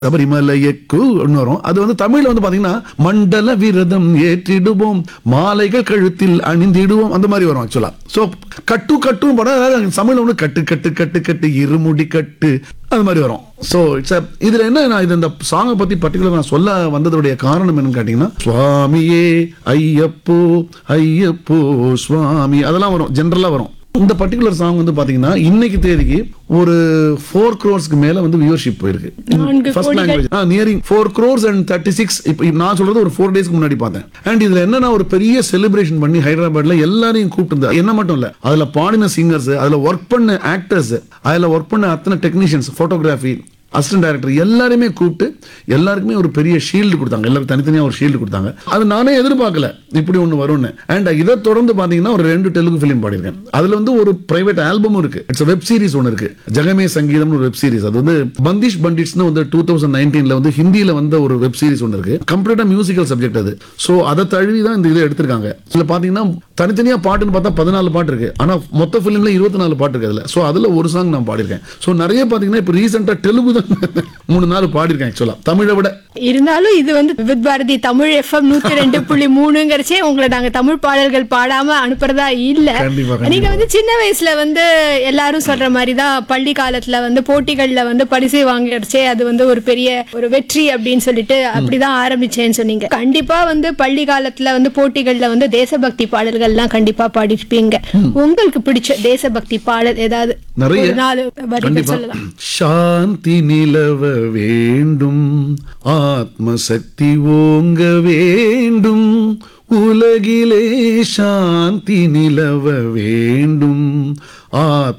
சபரிமலையக்கு வரும் அது வந்து தமிழ்ல வந்து பாத்தீங்கன்னா மண்டல விரதம் ஏற்றிடுவோம் மாலைகள் கழுத்தில் அணிந்திடுவோம் அந்த மாதிரி வரும் ஆக்சுவலா சோ கட்டு கட்டும் படம் அதாவது தமிழ்ல வந்து கட்டு கட்டு கட்டு கட்டு இருமுடி கட்டு அது மாதிரி வரும் ஸோ இட்ஸ் இதுல என்ன நான் இது இந்த சாங்கை பத்தி பர்டிகுலர் நான் சொல்ல வந்ததுடைய காரணம் என்னன்னு கேட்டீங்கன்னா சுவாமியே ஐயப்போ ஐயப்போ சுவாமி அதெல்லாம் வரும் ஜென்ரலா வரும் இந்த பர்டிகுலர் சாங் வந்து பாத்தீங்கன்னா இன்னைக்கு தேதிக்கு ஒரு ஃபோர் க்ரோர்ஸ்க்கு மேல வந்து வியூவர்ஷிப் போயிருக்கு நான்கு ஃபர்ஸ்ட் கோடிகள். Language nearing four crores and thirty six இப்போ நான் சொல்றது ஒரு ஃபோர் டேஸ்க்கு முன்னாடி பார்த்தேன் அண்ட் இதுல என்னன்னா ஒரு பெரிய செலிப்ரேஷன் பண்ணி ஹைதராபாத்ல எல்லாரையும் கூப்பிட்டு இருந்தா என்ன மட்டும் இல்ல அதுல பாடின சிங்கர்ஸ் அதுல ஒர்க் பண்ண ஆக்டர்ஸ் அதுல ஒர்க் பண்ண அத்தனை டெக்னீஷியன்ஸ் போட்டோகிராஃபி அசிஸ்டன்ட் டைரக்டர் எல்லாருமே கூப்பிட்டு எல்லாருக்குமே ஒரு பெரிய ஷீல்டு கொடுத்தாங்க எல்லாரும் தனித்தனியா ஒரு ஷீல்டு கொடுத்தாங்க அது நானே எதிர்பார்க்கல இப்படி ஒன்று வரும்னு அண்ட் இதை தொடர்ந்து பாத்தீங்கன்னா ஒரு ரெண்டு தெலுங்கு ஃபிலிம் பாடியிருக்கேன் அதுல வந்து ஒரு பிரைவேட் ஆல்பமும் இருக்கு இட்ஸ் வெப் சீரிஸ் ஒன்று இருக்கு ஜெகமே சங்கீதம்னு ஒரு வெப் சீரிஸ் அது வந்து பந்திஷ் பண்டிட்ஸ்னு வந்து டூ தௌசண்ட் நைன்டீன்ல வந்து ஹிந்தியில வந்த ஒரு வெப் சீரிஸ் ஒன்று இருக்கு கம்ப்ளீட்டா மியூசிக்கல் சப்ஜெக்ட் அது ஸோ அதை தழுவி தான் இந்த இதை எடுத்திருக்காங்க இதுல பாத்தீங்கன்னா தனித்தனியா பாட்டுன்னு பார்த்தா பதினாலு பாட்டு இருக்கு ஆனா மொத்த ஃபிலிம்ல இருபத்தி நாலு பாட்டு இருக்கு அதுல ஸோ அதுல ஒரு சாங் நான் பாடியிருக்கேன் ஸோ நிறைய பாத்தீங்கன்னா இப்போ ரீசெண்டா தெலுங்கு தான் மூணு நாள் பாடியிருக்கேன் ஆக்சுவலா தமிழை விட இருந்தாலும் இது வந்து வித் பாரதி தமிழ் எஃப்எம் நூத்தி ரெண்டு புள்ளி மூணுங்கிறச்சே உங்களை நாங்க தமிழ் பாடல்கள் பாடாம அனுப்புறதா இல்ல கண்டிப்பா, கண்டிப்பா. நீங்க வந்து சின்ன வயசுல வந்து எல்லாரும் சொல்ற மாதிரி தான் பள்ளி காலத்துல வந்து போட்டிகள்ல வந்து பரிசு வாங்கிடுச்சே அது வந்து ஒரு பெரிய ஒரு வெற்றி அப்படின்னு சொல்லிட்டு அப்படிதான் ஆரம்பிச்சேன்னு சொன்னீங்க கண்டிப்பா வந்து பள்ளி காலத்துல வந்து போட்டிகள்ல வந்து தேசபக்தி பாடல்கள்லாம் கண்டிப்பா பாடிருப்பீங்க உங்களுக்கு பிடிச்ச தேசபக்தி பாடல் ஏதாவது நிறைய ஒரு நாலு வரிகள் கண்டிப்பா சொல்லலாம் சாந்தி நிலவ வேண்டும் ஆத்ம சக்தி ஓங்க வேண்டும் உலகிலே சாந்தி நிலவ வேண்டும்